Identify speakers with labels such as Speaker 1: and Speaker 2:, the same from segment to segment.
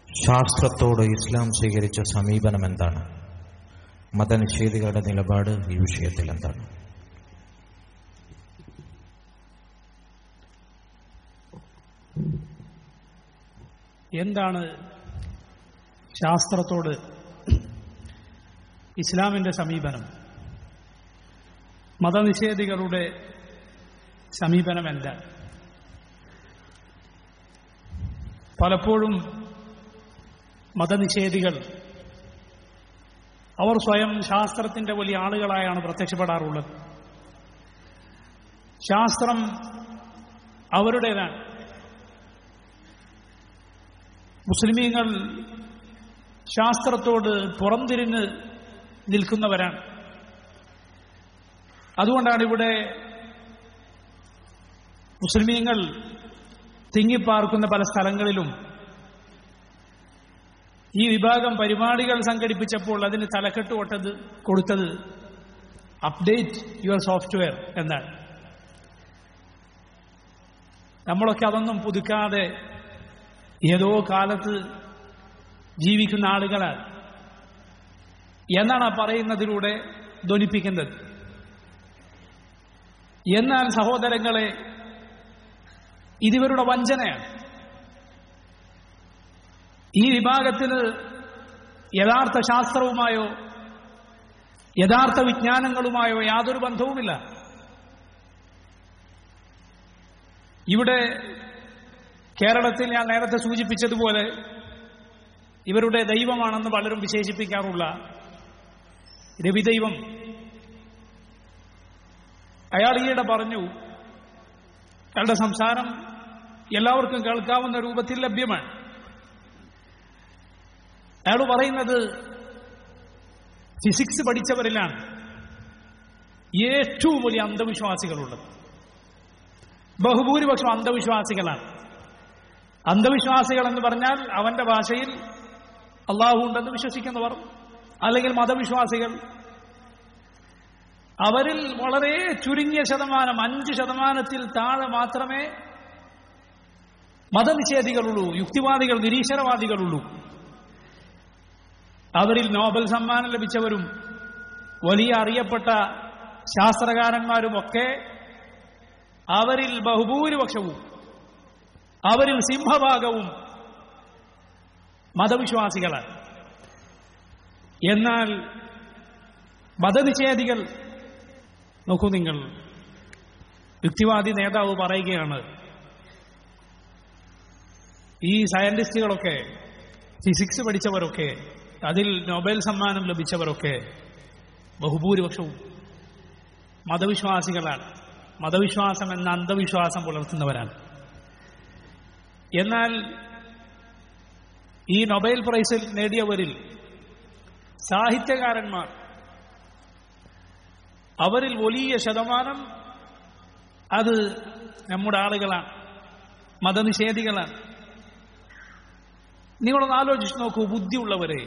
Speaker 1: ശാസ്ത്രത്തോട് ഇസ്ലാം സ്വീകരിച്ച സമീപനം എന്താണ് മതനിഷേധികളുടെ നിലപാട് ഈ വിഷയത്തിൽ എന്താണ്
Speaker 2: എന്താണ് ശാസ്ത്രത്തോട് ഇസ്ലാമിന്റെ സമീപനം മതനിഷേധികളുടെ സമീപനം എന്താണ് പലപ്പോഴും മതനിഷേധികൾ അവർ സ്വയം ശാസ്ത്രത്തിന്റെ വലിയ ആളുകളായാണ് പ്രത്യക്ഷപ്പെടാറുള്ളത് ശാസ്ത്രം അവരുടേതാണ് മുസ്ലിമീങ്ങൾ ശാസ്ത്രത്തോട് പുറംതിരിഞ്ഞ് നിൽക്കുന്നവരാണ് അതുകൊണ്ടാണ് ഇവിടെ മുസ്ലിമീങ്ങൾ തിങ്ങിപ്പാർക്കുന്ന പല സ്ഥലങ്ങളിലും ഈ വിഭാഗം പരിപാടികൾ സംഘടിപ്പിച്ചപ്പോൾ അതിന് തലക്കെട്ട് കൊട്ടത് കൊടുത്തത് അപ്ഡേറ്റ് യുവർ സോഫ്റ്റ്വെയർ എന്നാണ് നമ്മളൊക്കെ അതൊന്നും പുതുക്കാതെ ഏതോ കാലത്ത് ജീവിക്കുന്ന ആളുകളാണ് എന്നാണ് ആ പറയുന്നതിലൂടെ ധ്വനിപ്പിക്കുന്നത് എന്നാൽ സഹോദരങ്ങളെ ഇതിവരുടെ വഞ്ചനയാണ് ഈ വിഭാഗത്തിന് യഥാർത്ഥ ശാസ്ത്രവുമായോ യഥാർത്ഥ വിജ്ഞാനങ്ങളുമായോ യാതൊരു ബന്ധവുമില്ല ഇവിടെ കേരളത്തിൽ ഞാൻ നേരത്തെ സൂചിപ്പിച്ചതുപോലെ ഇവരുടെ ദൈവമാണെന്ന് പലരും വിശേഷിപ്പിക്കാറുള്ള രവിദൈവം അയാൾ ഈയിടെ പറഞ്ഞു അയാളുടെ സംസാരം എല്ലാവർക്കും കേൾക്കാവുന്ന രൂപത്തിൽ ലഭ്യമാണ് അയാൾ പറയുന്നത് ഫിസിക്സ് പഠിച്ചവരിലാണ് ഏറ്റവും വലിയ അന്ധവിശ്വാസികളുള്ളത് ബഹുഭൂരിപക്ഷം അന്ധവിശ്വാസികളാണ് അന്ധവിശ്വാസികൾ എന്ന് പറഞ്ഞാൽ അവന്റെ ഭാഷയിൽ അള്ളാഹു ഉണ്ടെന്ന് വിശ്വസിക്കുന്നവർ അല്ലെങ്കിൽ മതവിശ്വാസികൾ അവരിൽ വളരെ ചുരുങ്ങിയ ശതമാനം അഞ്ച് ശതമാനത്തിൽ താഴെ മാത്രമേ മതനിഷേധികളുള്ളൂ യുക്തിവാദികൾ നിരീശ്വരവാദികളുള്ളൂ അവരിൽ നോബൽ സമ്മാനം ലഭിച്ചവരും വലിയ അറിയപ്പെട്ട ശാസ്ത്രകാരന്മാരുമൊക്കെ അവരിൽ ബഹുഭൂരിപക്ഷവും അവരിൽ സിംഹഭാഗവും മതവിശ്വാസികളാണ് എന്നാൽ മതനിഷേധികൾ നോക്കൂ നിങ്ങൾ യുക്തിവാദി നേതാവ് പറയുകയാണ് ഈ സയന്റിസ്റ്റുകളൊക്കെ ഫിസിക്സ് പഠിച്ചവരൊക്കെ അതിൽ നൊബേൽ സമ്മാനം ലഭിച്ചവരൊക്കെ ബഹുഭൂരിപക്ഷവും മതവിശ്വാസികളാണ് മതവിശ്വാസം എന്ന അന്ധവിശ്വാസം പുലർത്തുന്നവരാണ് എന്നാൽ ഈ നൊബേൽ പ്രൈസിൽ നേടിയവരിൽ സാഹിത്യകാരന്മാർ അവരിൽ വലിയ ശതമാനം അത് നമ്മുടെ ആളുകളാണ് മതനിഷേധികളാണ് നിങ്ങളൊന്ന് ആലോചിച്ച് നോക്കൂ ബുദ്ധിയുള്ളവരെ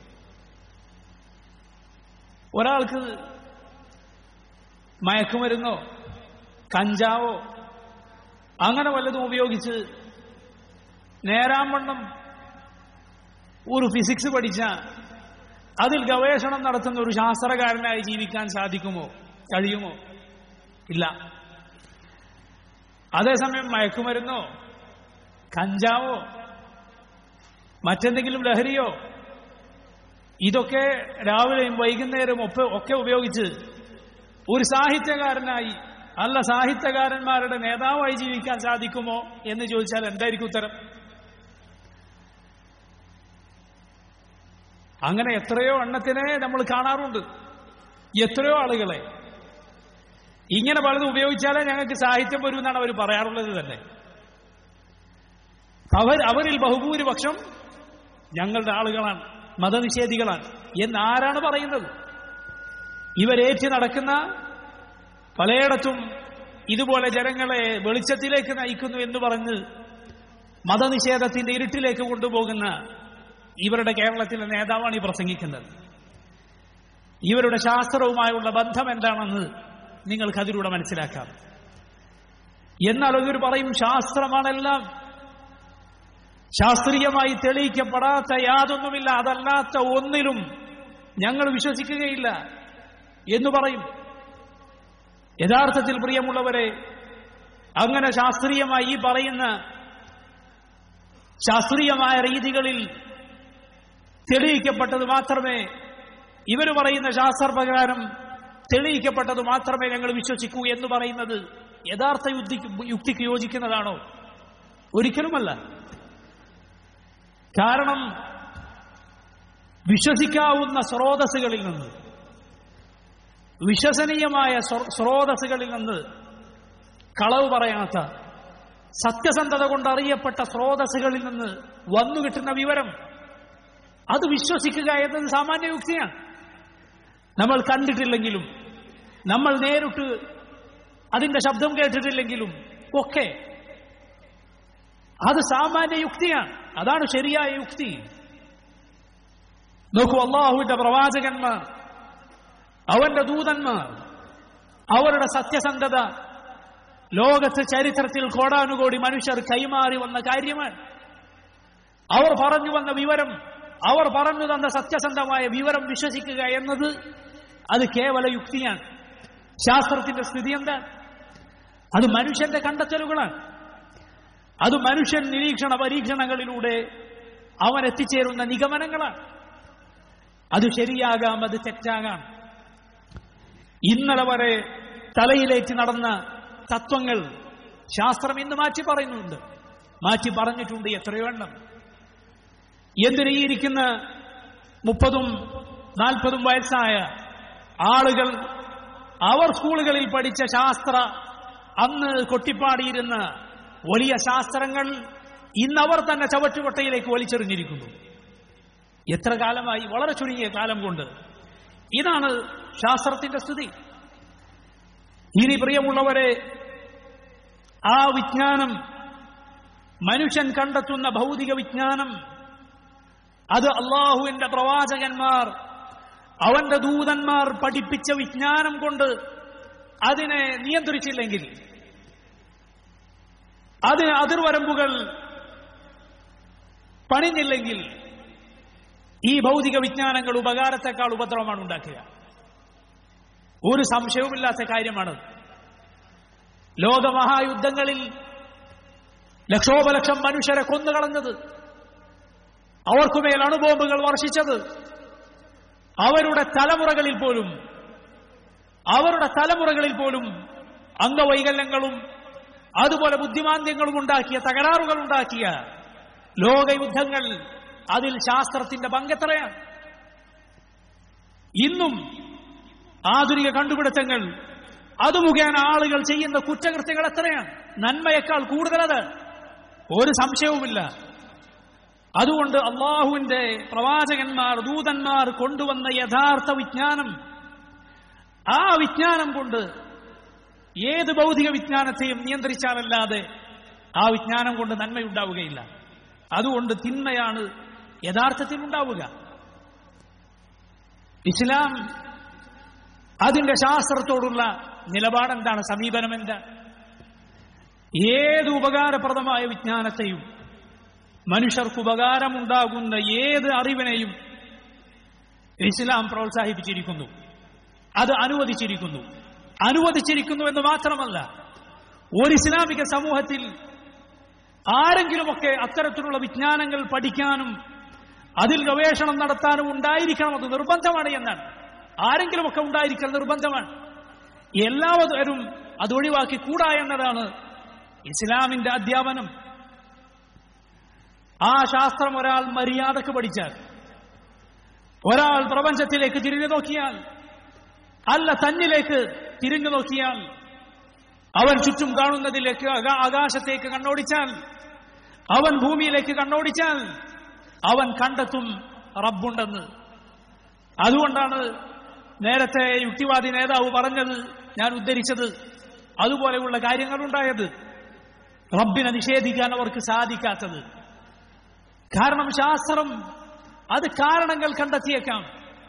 Speaker 2: ഒരാൾക്ക് മയക്കുമരുന്നോ കഞ്ചാവോ അങ്ങനെ വല്ലതും ഉപയോഗിച്ച് നേരാവണ്ണം ഒരു ഫിസിക്സ് പഠിച്ച അതിൽ ഗവേഷണം നടത്തുന്ന ഒരു ശാസ്ത്രകാരനായി ജീവിക്കാൻ സാധിക്കുമോ കഴിയുമോ ഇല്ല അതേസമയം മയക്കുമരുന്നോ കഞ്ചാവോ മറ്റെന്തെങ്കിലും ലഹരിയോ ഇതൊക്കെ രാവിലെയും വൈകുന്നേരവും ഒക്കെ ഒക്കെ ഉപയോഗിച്ച് ഒരു സാഹിത്യകാരനായി അല്ല സാഹിത്യകാരന്മാരുടെ നേതാവായി ജീവിക്കാൻ സാധിക്കുമോ എന്ന് ചോദിച്ചാൽ എന്തായിരിക്കും ഉത്തരം അങ്ങനെ എത്രയോ എണ്ണത്തിനെ നമ്മൾ കാണാറുണ്ട് എത്രയോ ആളുകളെ ഇങ്ങനെ പലതും ഉപയോഗിച്ചാലേ ഞങ്ങൾക്ക് സാഹിത്യം വരും എന്നാണ് അവർ പറയാറുള്ളത് തന്നെ അവർ അവരിൽ ബഹുഭൂരിപക്ഷം ഞങ്ങളുടെ ആളുകളാണ് മതനിഷേധികളാണ് എന്ന് ആരാണ് പറയുന്നത് ഇവരേറ്റ് നടക്കുന്ന പലയിടത്തും ഇതുപോലെ ജനങ്ങളെ വെളിച്ചത്തിലേക്ക് നയിക്കുന്നു എന്ന് പറഞ്ഞ് മതനിഷേധത്തിന്റെ ഇരുട്ടിലേക്ക് കൊണ്ടുപോകുന്ന ഇവരുടെ കേരളത്തിലെ നേതാവാണ് ഈ പ്രസംഗിക്കുന്നത് ഇവരുടെ ശാസ്ത്രവുമായുള്ള ബന്ധം എന്താണെന്ന് നിങ്ങൾക്ക് അതിലൂടെ മനസ്സിലാക്കാം എന്നാൽ ഇവർ പറയും ശാസ്ത്രമാണെല്ലാം ശാസ്ത്രീയമായി തെളിയിക്കപ്പെടാത്ത യാതൊന്നുമില്ല അതല്ലാത്ത ഒന്നിലും ഞങ്ങൾ വിശ്വസിക്കുകയില്ല എന്ന് പറയും യഥാർത്ഥത്തിൽ പ്രിയമുള്ളവരെ അങ്ങനെ ശാസ്ത്രീയമായി ഈ പറയുന്ന ശാസ്ത്രീയമായ രീതികളിൽ തെളിയിക്കപ്പെട്ടത് മാത്രമേ ഇവർ പറയുന്ന ശാസ്ത്രപ്രകാരം തെളിയിക്കപ്പെട്ടത് മാത്രമേ ഞങ്ങൾ വിശ്വസിക്കൂ എന്ന് പറയുന്നത് യഥാർത്ഥ യുക്തിക്ക് യുക്തിക്ക് യോജിക്കുന്നതാണോ ഒരിക്കലുമല്ല കാരണം വിശ്വസിക്കാവുന്ന സ്രോതസ്സുകളിൽ നിന്ന് വിശ്വസനീയമായ സ്രോ- സ്രോതസ്സുകളിൽ നിന്ന് കളവ് പറയാത്ത സത്യസന്ധത കൊണ്ട് അറിയപ്പെട്ട സ്രോതസ്സുകളിൽ നിന്ന് വന്നു കിട്ടുന്ന വിവരം അത് വിശ്വസിക്കുക എന്നത് സാമാന്യ യുക്തിയാണ് നമ്മൾ കണ്ടിട്ടില്ലെങ്കിലും നമ്മൾ നേരിട്ട് അതിന്റെ ശബ്ദം കേട്ടിട്ടില്ലെങ്കിലും ഒക്കെ അത് സാമാന്യ യുക്തിയാണ് അതാണ് ശരിയായ യുക്തി നോക്കൂ അള്ളാഹുവിന്റെ പ്രവാചകന്മാർ അവന്റെ ദൂതന്മാർ അവരുടെ സത്യസന്ധത ലോകത്ത് ചരിത്രത്തിൽ കോടാനുകോടി മനുഷ്യർ കൈമാറി വന്ന കാര്യമാണ് അവർ പറഞ്ഞു വന്ന വിവരം അവർ പറഞ്ഞു തന്ന സത്യസന്ധമായ വിവരം വിശ്വസിക്കുക എന്നത് അത് കേവല യുക്തിയാണ് ശാസ്ത്രത്തിന്റെ സ്ഥിതി എന്താണ് അത് മനുഷ്യന്റെ കണ്ടെത്തലുകളാണ് അത് മനുഷ്യൻ നിരീക്ഷണ പരീക്ഷണങ്ങളിലൂടെ അവൻ എത്തിച്ചേരുന്ന നിഗമനങ്ങളാണ് അത് ശരിയാകാം അത് തെറ്റാകാം ഇന്നലെ വരെ തലയിലേറ്റ് നടന്ന തത്വങ്ങൾ ശാസ്ത്രം ഇന്ന് മാറ്റി പറയുന്നുണ്ട് മാറ്റി പറഞ്ഞിട്ടുണ്ട് എത്രയോ എണ്ണം എന്തിന് ഈ ഇരിക്കുന്ന മുപ്പതും നാൽപ്പതും വയസ്സായ ആളുകൾ അവർ സ്കൂളുകളിൽ പഠിച്ച ശാസ്ത്ര അന്ന് കൊട്ടിപ്പാടിയിരുന്ന വലിയ ശാസ്ത്രങ്ങൾ ഇന്നവർ തന്നെ ചവറ്റുകൊട്ടയിലേക്ക് വലിച്ചെറിഞ്ഞിരിക്കുന്നു എത്ര കാലമായി വളരെ ചുരുങ്ങിയ കാലം കൊണ്ട് ഇതാണ് ശാസ്ത്രത്തിന്റെ സ്ഥിതി ഇനി പ്രിയമുള്ളവരെ ആ വിജ്ഞാനം മനുഷ്യൻ കണ്ടെത്തുന്ന ഭൗതിക വിജ്ഞാനം അത് അള്ളാഹുവിന്റെ പ്രവാചകന്മാർ അവന്റെ ദൂതന്മാർ പഠിപ്പിച്ച വിജ്ഞാനം കൊണ്ട് അതിനെ നിയന്ത്രിച്ചില്ലെങ്കിൽ അതിന് അതിർവരമ്പുകൾ പണിഞ്ഞില്ലെങ്കിൽ ഈ ഭൗതിക വിജ്ഞാനങ്ങൾ ഉപകാരത്തെക്കാൾ ഉപദ്രവമാണ് ഉണ്ടാക്കുക ഒരു സംശയവുമില്ലാത്ത കാര്യമാണ് ലോകമഹായുദ്ധങ്ങളിൽ ലക്ഷോപലക്ഷം മനുഷ്യരെ കൊന്നുകളഞ്ഞത് അവർക്കുമേൽ അണുബോംബുകൾ വർഷിച്ചത് അവരുടെ തലമുറകളിൽ പോലും അവരുടെ തലമുറകളിൽ പോലും അംഗവൈകല്യങ്ങളും അതുപോലെ ബുദ്ധിമാന്ദ്യങ്ങളും ഉണ്ടാക്കിയ തകരാറുകൾ ഉണ്ടാക്കിയ ലോകയുദ്ധങ്ങൾ അതിൽ ശാസ്ത്രത്തിന്റെ പങ്കെത്രയാണ് ഇന്നും ആധുനിക കണ്ടുപിടുത്തങ്ങൾ അത് മുഖേന ആളുകൾ ചെയ്യുന്ന കുറ്റകൃത്യങ്ങൾ എത്രയാണ് നന്മയേക്കാൾ കൂടുതലത് ഒരു സംശയവുമില്ല അതുകൊണ്ട് അള്ളാഹുവിന്റെ പ്രവാചകന്മാർ ദൂതന്മാർ കൊണ്ടുവന്ന യഥാർത്ഥ വിജ്ഞാനം ആ വിജ്ഞാനം കൊണ്ട് ഏത് ഭൗതിക വിജ്ഞാനത്തെയും നിയന്ത്രിച്ചാലല്ലാതെ ആ വിജ്ഞാനം കൊണ്ട് നന്മയുണ്ടാവുകയില്ല അതുകൊണ്ട് തിന്മയാണ് യഥാർത്ഥത്തിൽ ഉണ്ടാവുക ഇസ്ലാം അതിന്റെ ശാസ്ത്രത്തോടുള്ള നിലപാടെന്താണ് സമീപനം എന്താണ് ഏത് ഉപകാരപ്രദമായ വിജ്ഞാനത്തെയും മനുഷ്യർക്ക് ഉപകാരമുണ്ടാകുന്ന ഏത് അറിവിനെയും ഇസ്ലാം പ്രോത്സാഹിപ്പിച്ചിരിക്കുന്നു അത് അനുവദിച്ചിരിക്കുന്നു അനുവദിച്ചിരിക്കുന്നു എന്ന് മാത്രമല്ല ഒരു ഇസ്ലാമിക സമൂഹത്തിൽ ആരെങ്കിലുമൊക്കെ അത്തരത്തിലുള്ള വിജ്ഞാനങ്ങൾ പഠിക്കാനും അതിൽ ഗവേഷണം നടത്താനും ഉണ്ടായിരിക്കണം അത് നിർബന്ധമാണ് എന്നാണ് ആരെങ്കിലുമൊക്കെ ഉണ്ടായിരിക്കൽ നിർബന്ധമാണ് എല്ലാവരും അത് ഒഴിവാക്കി കൂടാ എന്നതാണ് ഇസ്ലാമിന്റെ അധ്യാപനം ആ ശാസ്ത്രം ഒരാൾ മര്യാദക്ക് പഠിച്ചാൽ ഒരാൾ പ്രപഞ്ചത്തിലേക്ക് തിരിഞ്ഞു നോക്കിയാൽ അല്ല തന്നിലേക്ക് തിരിഞ്ഞു നോക്കിയാൽ അവൻ ചുറ്റും കാണുന്നതിലേക്ക് ആകാ- ആകാശത്തേക്ക് കണ്ണോടിച്ചാൽ അവൻ ഭൂമിയിലേക്ക് കണ്ണോടിച്ചാൽ അവൻ കണ്ടെത്തും റബ്ബുണ്ടെന്ന് അതുകൊണ്ടാണ് നേരത്തെ യുക്തിവാദി നേതാവ് പറഞ്ഞത് ഞാൻ ഉദ്ധരിച്ചത് അതുപോലെയുള്ള കാര്യങ്ങളുണ്ടായത് റബ്ബിനെ നിഷേധിക്കാൻ അവർക്ക് സാധിക്കാത്തത് കാരണം ശാസ്ത്രം അത് കാരണങ്ങൾ കണ്ടെത്തിയേക്കാം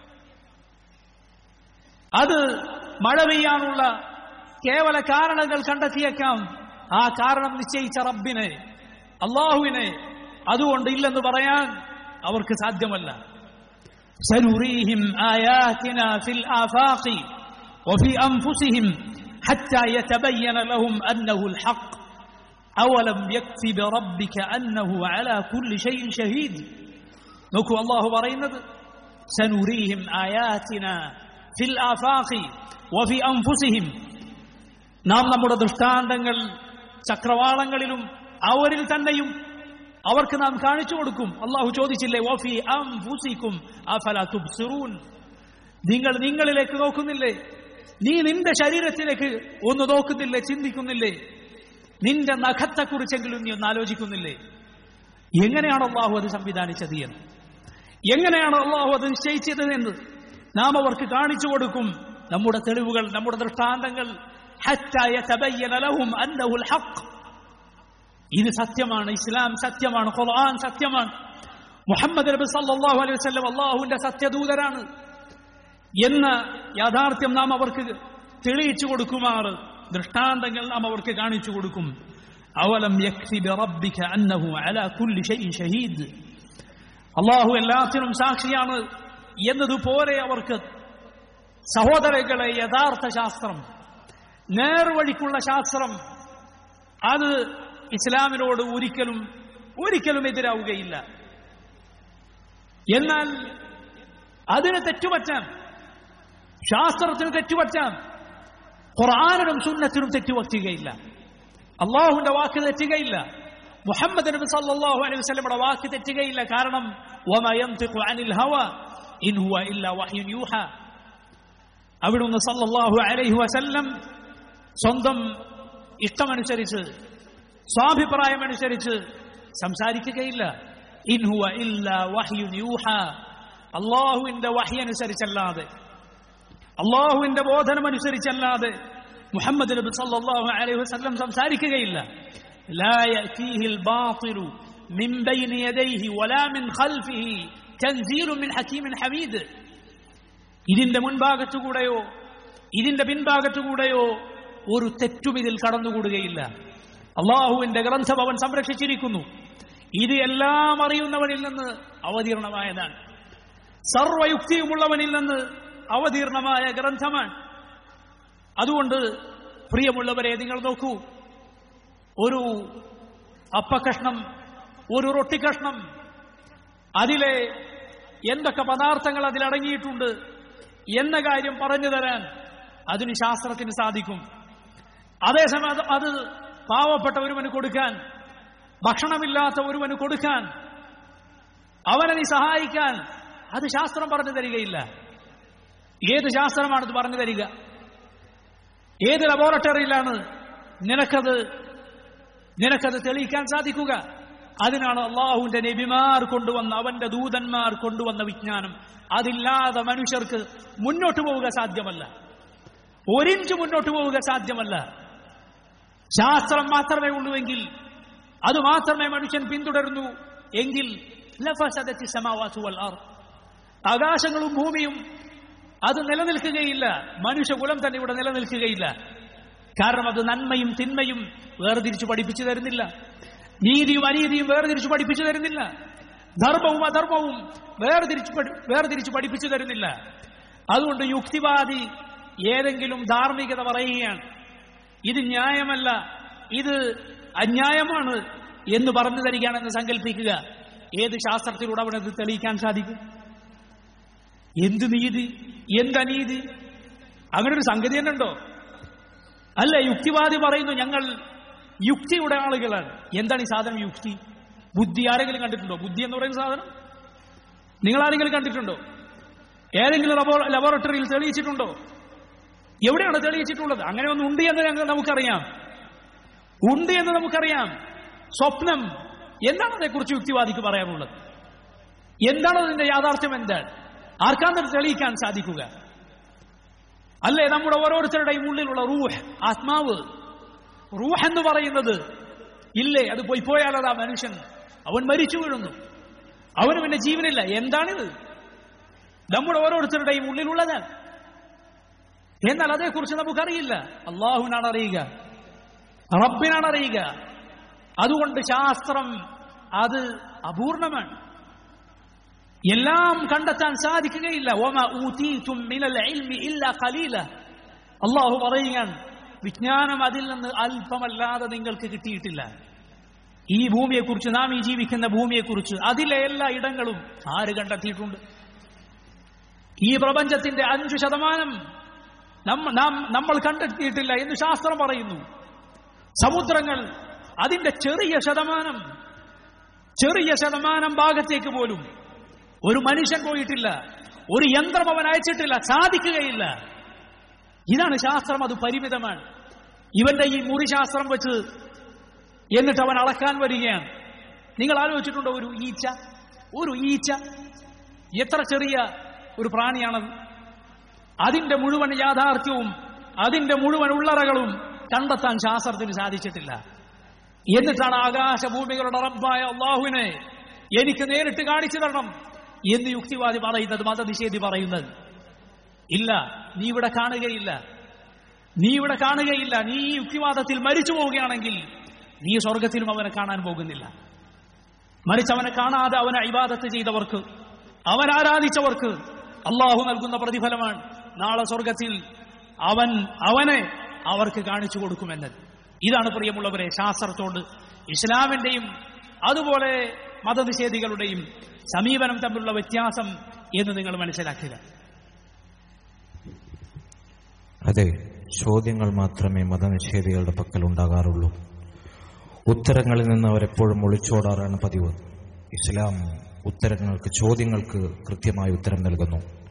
Speaker 2: അത് മഴ പെയ്യാനുള്ള കേവല കാരണങ്ങൾ കണ്ടെത്തിയേക്കാം ആ കാരണം നിശ്ചയിച്ച റബ്ബിനെ അള്ളാഹുവിനെ അതുകൊണ്ട് ഇല്ലെന്ന് പറയാൻ അവർക്ക് സാധ്യമല്ല سنريهم آياتنا في الآفاق وفي أنفسهم حتى يتبين لهم أنه الحق أولم يكفي بربك أنه على كل شيء شهيد നോക്കൂ അള്ളാഹു പറയുന്നത് സനുരീഹിം ആയാത്തിന ഫിൽ ആഫാഖി വഫി അൻഫുസിഹിം നാം നമ്മുടെ ദൃഷ്ടാന്തങ്ങൾ ചക്രവാളങ്ങളിലും അവരിൽ തന്നെയും അവർക്ക് നാം കാണിച്ചു കൊടുക്കും അള്ളാഹു ചോദിച്ചില്ലേ വഫി അൻഫുസിക്കും അഫല തുബ്സിറൂൻ നിങ്ങൾ നിങ്ങളിലേക്ക് നോക്കുന്നില്ലേ നീ നിന്റെ ശരീരത്തിലേക്ക് ഒന്ന് നോക്കുന്നില്ലേ ചിന്തിക്കുന്നില്ലേ നിന്റെ നഖത്തെക്കുറിച്ചെങ്കിലും നീ ഒന്ന് ആലോചിക്കുന്നില്ലേ എങ്ങനെയാണ് അള്ളാഹു അത് സംവിധാനിച്ചത് എന്ന് എങ്ങനെയാണ് അള്ളാഹു അത് നിശ്ചയിച്ചത് എന്ന് നാം അവർക്ക് കാണിച്ചു കൊടുക്കും നമ്മുടെ തെളിവുകൾ നമ്മുടെ ദൃഷ്ടാന്തങ്ങൾ حتى يتبين لهم أنه الحق ഇത് സത്യമാണ് ഇസ്ലാം സത്യമാണ് ഖുർആൻ സത്യമാണ് മുഹമ്മദ് നബി സല്ലല്ലാഹു അലൈഹി വസല്ലം അള്ളാഹുവിന്റെ സത്യദൂതരാണ് എന്ന യാഥാർത്ഥ്യം നാം അവർക്ക് തെളിയിച്ചു കൊടുക്കുമാറ് ദൃഷ്ടാന്തങ്ങൾ നാം അവർക്ക് കാണിച്ചു കൊടുക്കും അവലം യക്ഫി ബിറബ്ബിക അന്നഹു അലാ കുല്ലി ഷൈഇൻ ഷഹീദ് അള്ളാഹു എല്ലാത്തിനും സാക്ഷിയാണ് എന്നതുപോലെ അവർക്ക് സഹോദരങ്ങളെ യഥാർത്ഥ ശാസ്ത്രം നേർവഴിക്കുള്ള ശാസ്ത്രം അത് ഇസ്ലാമിനോട് ഒരിക്കലും ഒരിക്കലും എതിരാവുകയില്ല എന്നാൽ അതിന് തെറ്റുപറ്റാൻ ശാസ്ത്രത്തിന് തെറ്റുപറ്റാൻ ഖുർആാനിനും സുന്നത്തിനും തെറ്റുപറ്റുകയില്ല അള്ളാഹുവിന്റെ വാക്ക് തെറ്റുകയില്ല മുഹമ്മദ് നബി സല്ലല്ലാഹു അലൈഹി വസല്ലമയുടെ വാക്ക് തെറ്റുകയില്ല കാരണം വമാ യൻതിഖു അനിൽ ഹവ ഇൻ ഹുവ ഇല്ലാ വഹ്യുൻ യൂഹ അവിടുന്ന് സല്ലല്ലാഹു അലൈഹി വസല്ലം സ്വന്തം ഇഷ്ടമനുസരിച്ച് സ്വാഭിപ്രായമനുസരിച്ച് സംസാരിക്കുകയില്ല ഇൻ ഹുവ ഇല്ലാ വഹ്യുൻ യൂഹ അള്ളാഹുവിന്റെ വഹി അനുസരിച്ചല്ലാതെ അള്ളാഹുവിന്റെ ബോധനമനുസരിച്ചല്ലാതെ മുഹമ്മദ് നബി സല്ലല്ലാഹു അലൈഹി വസല്ലം സംസാരിക്കുകയില്ല لا يأتيه الباطل من بين يديه ولا من خلفه تنزيل من حكيم حميد ഇതിന്റെ മുൻഭാഗത്തുകൂടെയോ ഇതിന്റെ പിൻഭാഗത്തുകൂടെയോ ഒരു തെറ്റും ഇതിൽ കടന്നുകൂടുകയില്ല അള്ളാഹുവിന്റെ ഗ്രന്ഥം അവൻ സംരക്ഷിച്ചിരിക്കുന്നു ഇത് എല്ലാം അറിയുന്നവനിൽ നിന്ന് അവതീർണമായതാണ് സർവയുക്തിയുമുള്ളവനിൽ നിന്ന് അവതീർണമായ ഗ്രന്ഥമാണ് അതുകൊണ്ട് പ്രിയമുള്ളവരെ നിങ്ങൾ നോക്കൂ ഒരു അപ്പക്കഷ്ണം ഒരു റൊട്ടിക്കഷ്ണം അതിലെ എന്തൊക്കെ പദാർത്ഥങ്ങൾ അതിലടങ്ങിയിട്ടുണ്ട് എന്ന കാര്യം പറഞ്ഞു തരാൻ അതിന് ശാസ്ത്രത്തിന് സാധിക്കും അതേസമയം അത് അത് പാവപ്പെട്ട ഒരുവന് കൊടുക്കാൻ ഭക്ഷണമില്ലാത്ത ഒരുവന് കൊടുക്കാൻ അവനെ നീ സഹായിക്കാൻ അത് ശാസ്ത്രം പറഞ്ഞു തരികയില്ല ഏത് ശാസ്ത്രമാണത് പറഞ്ഞു തരിക ഏത് ലബോറട്ടറിയിലാണ് നിനക്കത് നിനക്കത് തെളിയിക്കാൻ സാധിക്കുക അതിനാണ് അള്ളാഹുവിന്റെ നബിമാർ കൊണ്ടുവന്ന അവന്റെ ദൂതന്മാർ കൊണ്ടുവന്ന വിജ്ഞാനം അതില്ലാതെ മനുഷ്യർക്ക് മുന്നോട്ട് പോവുക സാധ്യമല്ല ഒരിഞ്ച് മുന്നോട്ട് പോവുക സാധ്യമല്ല ശാസ്ത്രം മാത്രമേ ഉള്ളുവെങ്കിൽ അത് മാത്രമേ മനുഷ്യൻ പിന്തുടരുന്നു എങ്കിൽ ലഫസദത്തി സമാവാസു വൽ അർദ്. ആകാശങ്ങളും ഭൂമിയും അത് നിലനിൽക്കുകയില്ല മനുഷ്യകുലം തന്നെ ഇവിടെ നിലനിൽക്കുകയില്ല കാരണം അത് നന്മയും തിന്മയും വേർതിരിച്ചു പഠിപ്പിച്ചു തരുന്നില്ല നീതിയും അനീതിയും വേർതിരിച്ചു പഠിപ്പിച്ചു തരുന്നില്ല ധർമ്മവും അധർമ്മവും വേർതിരിച്ചു പഠി- വേർതിരിച്ചു പഠിപ്പിച്ചു തരുന്നില്ല അതുകൊണ്ട് യുക്തിവാദി ഏതെങ്കിലും ധാർമ്മികത പറയുകയാണ് ഇത് ന്യായമല്ല ഇത് അന്യായമാണ് എന്ന് പറഞ്ഞു തരികയാണെന്ന് സങ്കല്പിക്കുക ഏത് ശാസ്ത്രത്തിലൂടെ അവനത് തെളിയിക്കാൻ സാധിക്കും എന്ത് നീതി എന്തനീതി അങ്ങനെ ഒരു സംഗതി തന്നെ ഉണ്ടോ അല്ല യുക്തിവാദി പറയുന്നു ഞങ്ങൾ യുക്തിയുടെ ആളുകളാണ് എന്താണ് ഈ സാധനം യുക്തി ബുദ്ധി ആരെങ്കിലും കണ്ടിട്ടുണ്ടോ ബുദ്ധി എന്ന് പറയുന്ന സാധനം നിങ്ങൾ ആരെങ്കിലും കണ്ടിട്ടുണ്ടോ ഏതെങ്കിലും ലബോ- ലബോറട്ടറിയിൽ തെളിയിച്ചിട്ടുണ്ടോ എവിടെയാണ് തെളിയിച്ചിട്ടുള്ളത് അങ്ങനെ ഒന്ന് ഉണ്ട് എന്ന് ഞങ്ങൾ നമുക്കറിയാം ഉണ്ട് എന്ന് നമുക്കറിയാം സ്വപ്നം എന്താണ് അതേക്കുറിച്ച് യുക്തിവാദിക്ക് പറയാനുള്ളത് എന്താണ് അതിന്റെ യാഥാർത്ഥ്യം എന്താണ് ആർക്കാണ് അത് തെളിയിക്കാൻ സാധിക്കുക അല്ലേ നമ്മുടെ ഓരോരുത്തരുടെയും ഉള്ളിലുള്ള റൂഹ് ആത്മാവ് റൂഹ് എന്ന് പറയുന്നത് ഇല്ലേ അത് പോയി പോയാൽ അതാ മനുഷ്യൻ അവൻ മരിച്ചു വീഴുന്നു അവന് പിന്നെ ജീവനില്ല എന്താണിത് നമ്മുടെ ഓരോരുത്തരുടെയും ഉള്ളിലുള്ളതാണ് എന്നാൽ അതേക്കുറിച്ച് നമുക്കറിയില്ല അള്ളാഹുവിനാണ് അറിയുക റബ്ബിനാണ് അറിയുക അതുകൊണ്ട് ശാസ്ത്രം അത് അപൂർണമാണ് എല്ലാം കണ്ടെത്താൻ സാധിക്കുകയില്ല ഒമ ഊതീതും മിനൽ ഇൽമി ഇല്ലാ ഖലീല അള്ളാഹു പറയുകയാണ് വിജ്ഞാനം അതിൽ നിന്ന് അല്പമല്ലാതെ നിങ്ങൾക്ക് കിട്ടിയിട്ടില്ല ഈ ഭൂമിയെക്കുറിച്ച് നാം ഈ ജീവിക്കുന്ന ഭൂമിയെക്കുറിച്ച് അതിലെ എല്ലാ ഇടങ്ങളും ആര് കണ്ടെത്തിയിട്ടുണ്ട് ഈ പ്രപഞ്ചത്തിന്റെ അഞ്ചു ശതമാനം നമ്മ- നാം നമ്മൾ കണ്ടെത്തിയിട്ടില്ല എന്ന് ശാസ്ത്രം പറയുന്നു സമുദ്രങ്ങൾ അതിന്റെ ചെറിയ ശതമാനം ചെറിയ ശതമാനം ഭാഗത്തേക്ക് പോലും ഒരു മനുഷ്യൻ പോയിട്ടില്ല ഒരു യന്ത്രം അവൻ അയച്ചിട്ടില്ല സാധിക്കുകയില്ല ഇതാണ് ശാസ്ത്രം അത് പരിമിതമാണ് ഇവന്റെ ഈ മുറിശാസ്ത്രം വെച്ച് എന്നിട്ട് അവൻ അളക്കാൻ വരികയാണ് നിങ്ങൾ ആലോചിച്ചിട്ടുണ്ടോ ഒരു ഈച്ച ഒരു ഈച്ച എത്ര ചെറിയ ഒരു പ്രാണിയാണത് അതിന്റെ മുഴുവൻ യാഥാർത്ഥ്യവും അതിന്റെ മുഴുവൻ ഉള്ളറകളും കണ്ടെത്താൻ ശാസ്ത്രത്തിന് സാധിച്ചിട്ടില്ല എന്നിട്ടാണ് ആകാശഭൂമികളുടെ റബ്ബായ അള്ളാഹുവിനെ എനിക്ക് നേരിട്ട് കാണിച്ചു തരണം എന്ന് യുക്തിവാദി പറയുന്നത് മതനിഷേധി പറയുന്നത് ഇല്ല നീ ഇവിടെ കാണുകയില്ല നീ ഇവിടെ കാണുകയില്ല നീ ഈ യുക്തിവാദത്തിൽ മരിച്ചു പോവുകയാണെങ്കിൽ നീ സ്വർഗത്തിലും അവനെ കാണാൻ പോകുന്നില്ല മറിച്ച് അവനെ കാണാതെ അവനെ ഇബാദത്ത് ചെയ്തവർക്ക് അവൻ ആരാധിച്ചവർക്ക് അള്ളാഹു നൽകുന്ന പ്രതിഫലമാണ് നാളെ സ്വർഗത്തിൽ അവൻ അവനെ അവർക്ക് കാണിച്ചു കൊടുക്കുമെന്നത് ഇതാണ് പ്രിയമുള്ളവരെ ശാസ്ത്രത്തോട് ഇസ്ലാമിന്റെയും അതുപോലെ മതനിഷേധികളുടെയും സമീപനം തമ്മിലുള്ള വ്യത്യാസം എന്ന് നിങ്ങൾ മനസ്സിലാക്കുക
Speaker 1: അതെ ചോദ്യങ്ങൾ മാത്രമേ മതനിഷേധികളുടെ പക്കൽ ഉണ്ടാകാറുള്ളൂ ഉത്തരങ്ങളിൽ നിന്ന് അവരെപ്പോഴും ഒളിച്ചോടാറാണ് പതിവ് ഇസ്ലാം ഉത്തരങ്ങൾക്ക് ചോദ്യങ്ങൾക്ക് കൃത്യമായ ഉത്തരം നൽകുന്നു